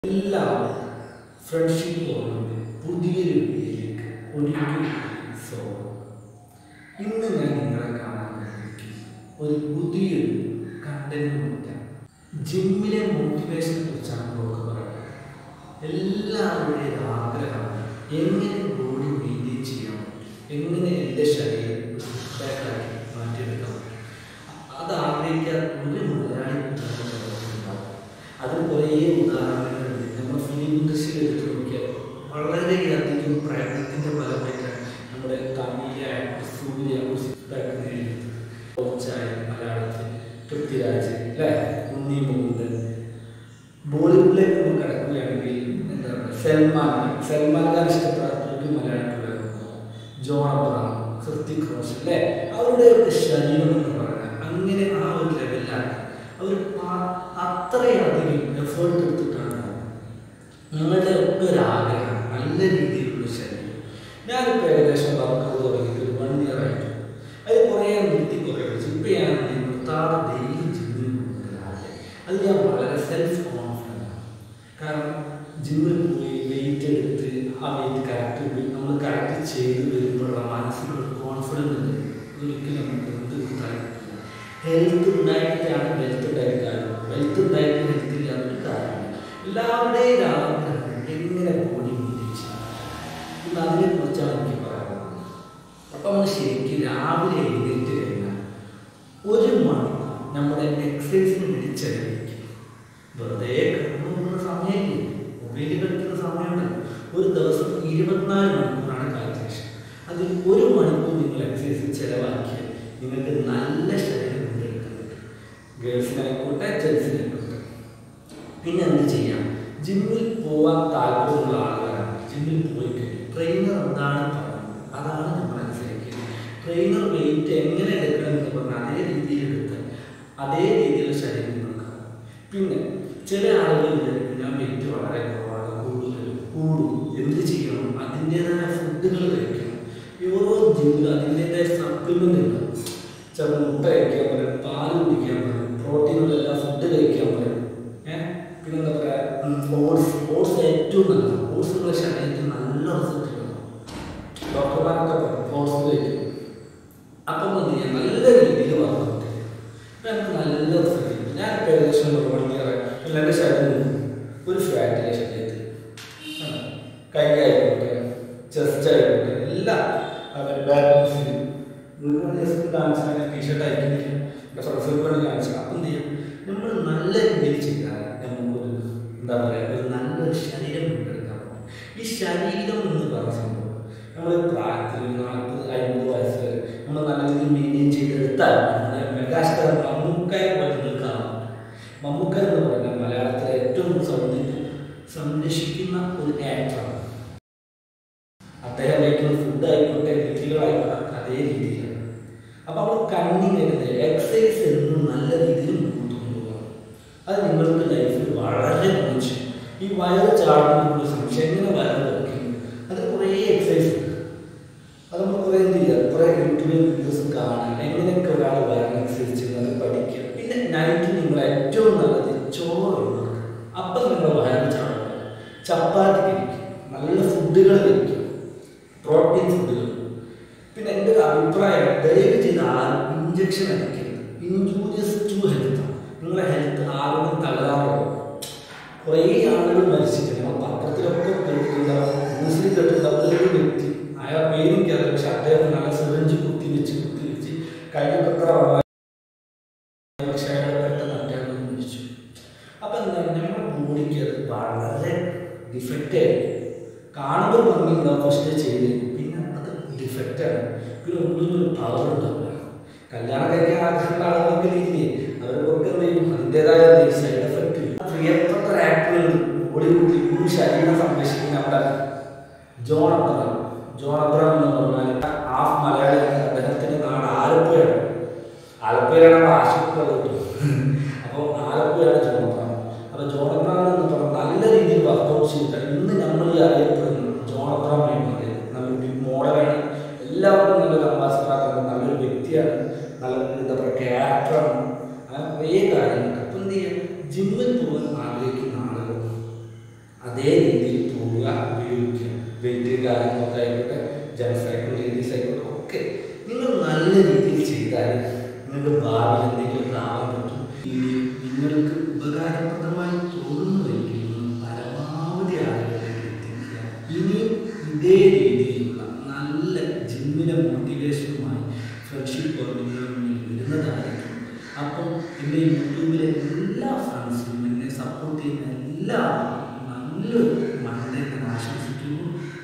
എല്ലാവരും ഫ്രണ്ട്ഷിപ്പ് ഓർമ്മ പുതിയൊരു വീഡിയോയിലേക്ക് ഒരിക്കലും സ്വാഗതം ഇന്ന് ഞാൻ നിങ്ങളെ കാണാൻ ആഗ്രഹിക്കുന്നു ഒരു പുതിയൊരു കണ്ടന്റ് നോക്കാം ജിമ്മിലെ മോട്ടിവേഷനെ കുറിച്ചാണ് നമുക്ക് പറയുന്നത് എല്ലാവരുടെയും ആഗ്രഹമാണ് എങ്ങനെ ബോഡി മെയിൻറ്റെയിൻ ചെയ്യാം എങ്ങനെ എൻ്റെ ശരീരം ഫിറ്റാക്കി മാറ്റിയെടുക്കാം അത് ആഗ്രഹിക്കാൻ ഒരു മലയാളി ഉണ്ടാവും അത് കുറേ ഉദാഹരണങ്ങളുണ്ട് നമ്മൾ ഫിലിം ഇൻഡസ്ട്രിയിൽ എടുത്ത് നോക്കിയാൽ വളരെയധികം പ്രയത്നത്തിൻ്റെ ഫലമായിട്ടാണ് നമ്മുടെ തമിഴ് ആക്ടർ സൂര്യ സിക്സ് നേടിയത് കോച്ചായ മലയാളത്തിൽ പൃഥ്വിരാജ് അല്ലേ ഉണ്ണി മുകുന്ദൻ ബോളിവുഡിലേക്ക് നമ്മൾ കിടക്കുകയാണെങ്കിൽ എന്താ പറയുക സൽമാൻ സൽമാൻ ഖാൻ ഇഷ്ടപ്പെടാത്തവർക്ക് മലയാളത്തിലുണ്ടായിരുന്നു ജോൺ അബ്രഹാം ഹൃത്തിക് റോഷൻ അല്ലേ അവരുടെയൊക്കെ ശരീരം എന്ന് പറയുന്നത് അങ്ങനെ ആ ഒരു ലെവലിലാണ് അവർ അത്രയധികം എഫേർട്ട് എടുത്തിട്ടാണ് നിങ്ങളുടെ ഒക്കെ ഒരു ആഗ്രഹം നല്ല രീതിയിലുള്ള ശരീരം ഞാനിപ്പോൾ ഏകദേശം വർക്കൗട്ട് തുടങ്ങിയിട്ട് ഒരു വൺ ഇയർ ആയിട്ട് അത് കുറേ നിർത്തി കുറേ വെച്ചു ഇപ്പം ഞാൻ നിർത്താതെ ഡെയിലി ജിമ്മിൽ പോകുന്നത് രാവിലെ അത് ഞാൻ വളരെ സെൽഫ് കോൺഫിഡൻ്റ് ആണ് കാരണം ജിമ്മിൽ പോയി വെയിറ്റ് എടുത്ത് ആ വെയിറ്റ് കറക്റ്റ് നമ്മൾ കറക്റ്റ് ചെയ്ത് വരുമ്പോഴുള്ള മനസ്സിലുള്ള കോൺഫിഡൻസ് ഉണ്ട് ഒരിക്കലും നമുക്ക് എന്ത് കാര്യമില്ല ഹെൽത്ത് ഉണ്ടായിട്ടാണ് വെൽത്ത് ഉണ്ടായിരിക്കാറ് വെൽത്ത് ഉണ്ടായിട്ട് ഹെൽത്ത് ഇല്ലാത്തൊരു കാര്യമില്ല എല്ലാവരുടെയും ആഗ്രഹം എങ്ങനെ ബോഡി മെയിൻറ്റെയിൻ ചെയ്യാം ഇന്ന് അതിനെ കുറിച്ചാണ് എനിക്ക് പറയാനുള്ളത് അപ്പം നമ്മൾ ശരിക്കും രാവിലെ എഴുന്നേറ്റ് കഴിഞ്ഞാൽ ഒരു മണിക്കൂർ നമ്മുടെ എക്സസൈസിന് വേണ്ടി ചെലവഴിക്കും വെറുതെ കിടന്നു പോകുന്ന സമയമില്ല മൊബൈലിൽ കളിക്കുന്ന സമയമുണ്ട് ഒരു ദിവസം ഇരുപത്തിനാല് മണിക്കൂറാണ് കാൽക്കുലേഷൻ അതിൽ ഒരു മണിക്കൂർ നിങ്ങൾ എക്സസൈസ് ചെലവാക്കിയാൽ നിങ്ങൾക്ക് നല്ല ശരീരം കൊണ്ടെടുക്കാൻ പറ്റും ഗേൾസിനായിക്കോട്ടെ ജെൻസിനായിക്കോട്ടെ പിന്നെ എന്ത് ചെയ്യാം ജിമ്മിൽ പോകാൻ താല്പര്യമുള്ള ആളുകളാണ് ജിമ്മിൽ പോയി കഴിഞ്ഞു ട്രെയിനർ എന്താണ് പറയുന്നത് അതാണ് നമ്മൾ അനുസരിക്കുന്നത് ട്രെയിനർ വെയിറ്റ് എങ്ങനെ എടുക്കണം എന്ന് പറഞ്ഞാൽ അതേ രീതിയിൽ എടുത്ത് അതേ രീതിയിലുള്ള ശരീരം കൊടുക്കാം പിന്നെ ചില ആളുകൾ വിചാരിക്കും ഞാൻ വെയിറ്റ് വളരെ കുറവാണ് കൂടുതൽ കൂടും എന്ത് ചെയ്യണം അതിൻ്റെതായ ഫുഡുകൾ കഴിക്കണം ഈ ഓരോ ജിമ്മിലും അതിൻ്റെതായ സപ്ലിമെൻ്റ് ഉണ്ട് ചില മുട്ട കഴിക്കാൻ പറയും പാല് കുടിക്കാൻ പറയും പ്രോട്ടീനുള്ള എല്ലാ ഫുഡ് കഴിക്കാൻ പറയും ഏഹ് പിന്നെ എന്താ പറയുക ഓട്സ് ഓട്സ് ഏറ്റവും നല്ലത് ഓട്സ് നമ്മുടെ ശരീരത്തിന് നല്ല റിസൾട്ട് കിട്ടും ഡോക്ടർമാരൊക്കെ പറയും ഓട്സ് കഴിക്കും അപ്പം എന്ത് ചെയ്യാം നല്ല രീതിയിൽ വർക്കൗട്ട് ചെയ്യും അപ്പം എനിക്ക് നല്ല റിസൾട്ട് കിട്ടും ഞാൻ ഇപ്പോൾ ഏകദേശം ഒരു വൺ ഇയർ അല്ല എൻ്റെ ശരീരം ഒരു ഫാറ്റിലെ ശരീരത്തിൽ കൈ ആയിക്കോട്ടെ ചെസ്റ്റ് ആയിക്കോട്ടെ എല്ലാം അവരുടെ ബാലൻസിന് നിങ്ങൾ ജസ്റ്റ് കാണിച്ചാൽ ടീഷർട്ട് അയക്കുന്നില്ല ഫ്രണ്ട്സുകൾ കാണിച്ചാൽ അപ്പം എന്ത് ചെയ്യും നമ്മൾ നല്ല രീതിയിൽ ചെയ്താൽ നമുക്കൊരു എന്താ പറയുക ഒരു നല്ലൊരു ശരീരം കൊണ്ടെടുക്കാൻ പറ്റും ഈ ശരീരം എന്ന് പറഞ്ഞ സംഭവം നമ്മൾ പ്രായത്തിൽ ഒരു നാൽപ്പത് അമ്പത് വയസ്സ് വരെ നമ്മൾ നല്ല രീതിയിൽ മെയിൻറ്റെയിൻ ചെയ്തെടുത്താൽ നമ്മുടെ മെഗാസ്റ്റാർ മമ്മൂക്കായെ പോലെ നിൽക്കാൻ മമ്മൂക്ക എന്ന് പറയുന്നത് മലയാളത്തിലെ ഏറ്റവും സൗന്ദര്യം സംരക്ഷിക്കുന്ന ഒരു ആക്ടറാണ് അദ്ദേഹം കഴിക്കുന്ന ഫുഡ് ആയിക്കോട്ടെ രീതികളായിക്കോട്ടെ അതേ രീതിയിലാണ് അപ്പോൾ നമ്മൾ കണ്ണി വരുന്നത് എക്സസൈസ് എന്നും നല്ല രീതിയിൽ മുന്നോട്ട് കൊണ്ടുപോകണം അത് നിങ്ങൾക്ക് ലൈഫിൽ വളരെ കുറച്ച് ഈ വയറ് ചാടുന്നതിനുള്ള സംശയം എങ്ങനെ വയറ് വെക്കും അത് കുറേ എക്സസൈസ് ഉണ്ട് അത് നമ്മൾ കുറേ എന്ത് ചെയ്യുക കുറേ യൂട്യൂബിൽ വീഡിയോസ് കാണാൻ എങ്ങനെയൊക്കെ ഒരാൾ വയറിന് എക്സസൈസ് ചെയ്യുന്നത് പഠിക്കുക പിന്നെ നൈറ്റ് നിങ്ങൾ ഏറ്റവും നല്ലത് ചോറ് ഒഴിവാക്കുക അപ്പം നിങ്ങളുടെ വയറ് ചാടുക ചപ്പാത്തി കഴിക്കുക നല്ല ഫുഡുകൾ കഴിക്കുക പ്രോട്ടീൻ ഫുഡുകൾ പിന്നെ എൻ്റെ ഒരു അഭിപ്രായം ദയവ് ചെയ്ത് ആരും ഇഞ്ചക്ഷൻ അടിക്കരുത് ഇഞ്ചൂരിയസ് ടു ഹെൽത്ത് നിങ്ങളുടെ ഹെൽത്ത് ആരോഗ്യം തകരാറുണ്ട് കുറേ ആളുകൾ മരിച്ചിട്ടുണ്ട് നമ്മൾ പത്രത്തിലൊക്കെ കേട്ടിട്ടുണ്ടാവും ന്യൂസിൽ കേട്ടിട്ടുണ്ടാവും ഒരു വ്യക്തി അയാൾ പേരും കയറി പക്ഷെ അദ്ദേഹം നല്ല സിറിഞ്ച് കുത്തി വെച്ച് കുത്തി വെച്ച് കൈയൊക്കെ എത്ര വളമായി പക്ഷെ അയാൾ പെട്ടെന്ന് അദ്ദേഹം മരിച്ചു അപ്പം എന്താണ് നമ്മുടെ ബോഡിക്ക് അത് വളരെ ഡിഫക്റ്റ് ആയിരിക്കും കാണുമ്പോൾ ഭംഗി ഉണ്ടാവും പക്ഷേ ചെയ്ത് പിന്നെ അത് ഡിഫക്റ്റാണ് പിന്നെ ഒന്നും ഒരു പവർ ഉണ്ടാവില്ല കല്യാണം കഴിക്കാൻ ആഗ്രഹമുള്ള ആളുകൾക്ക് രീതിയിൽ അവർക്കൊക്കെ എന്ത് ചെയ്യും അതിൻ്റെതായ സൈഡ് എഫക്റ്റ് പ്രിയപ്പെട്ട ഒരു ആക്ടറുണ്ട് ബോളിവുഡിൽ ഒരു ശരീരം സംരക്ഷിക്കുന്ന നമ്മുടെ ജോൺ അബ്രഹാം ജോൺ അബ്രഹാം എന്ന് പറഞ്ഞാൽ ഹാഫ് മലയാളിയാണ് അദ്ദേഹത്തിൻ്റെ നാട് ആലപ്പുഴയാണ് ആലപ്പുഴയാണ് നമ്മുടെ ആശുപത്രി കിട്ടും അപ്പോൾ ആലപ്പുഴയാണ് ജോൺ അബ്രഹാം അപ്പോൾ ജോൺ അബ്രഹാം എന്ന് പറഞ്ഞാൽ നല്ല രീതിയിൽ വർക്കൗട്ട് ചെയ്തിട്ടാണ് ഇന്ന് നമ്മൾ ഈ അറിയപ്പെടുന്നത് ജോൺ അബ്രഹാം എന്ന് നമ്മൾ ബിഗ് മോഡലാണ് എല്ലാവർക്കും നല്ലൊരു അംബാസിഡറാക്കുന്നത് നല്ലൊരു വ്യക്തിയാണ് നല്ല എന്താ പറയുക ക്യാരക്ടറാണ് അങ്ങനെ കുറേ കാര്യങ്ങളുണ്ട് അപ്പം എന്ത് ചെയ്യുക ജിമ്മിൽ പോകാൻ ആഗ്രഹിക്കുന്ന ആളുകൾ അതേ രീതിയിൽ പോവുക ഉപയോഗിക്കുക വെയിറ്റ് കാര്യങ്ങളൊക്കെ ആയിക്കോട്ടെ ജെൻസ് ആയിക്കോട്ടെ ലേഡീസ് ആയിക്കോട്ടെ ഒക്കെ നിങ്ങൾ നല്ല രീതിയിൽ ചെയ്താൽ നിങ്ങൾക്ക് ഭാവിയിൽ എന്തെങ്കിലും ആവാൻ പറ്റും ഈ നിങ്ങൾക്ക് ഉപകാരപ്രദമായി തോന്നുന്നുവെങ്കിൽ നിങ്ങൾ പരമാവധി ആളുകളിലേക്ക് എത്തിക്കുക ഇനിയും ഇതേ രീതിയിലുള്ള നല്ല ജിമ്മിലെ മോട്ടിവേഷനുമായി ഫ്രണ്ട്ഷിപ്പ് നിങ്ങളുടെ മുന്നിൽ വരുന്നതായിരിക്കും അപ്പം എൻ്റെ യൂട്യൂബിലെ എല്ലാ ഫ്രണ്ട്സിനും എന്നെ സപ്പോർട്ട് ചെയ്യുന്ന എല്ലാവർക്കും നല്ലൊരു മണ്ടേ ഞാൻ ആശംസിക്കുന്നു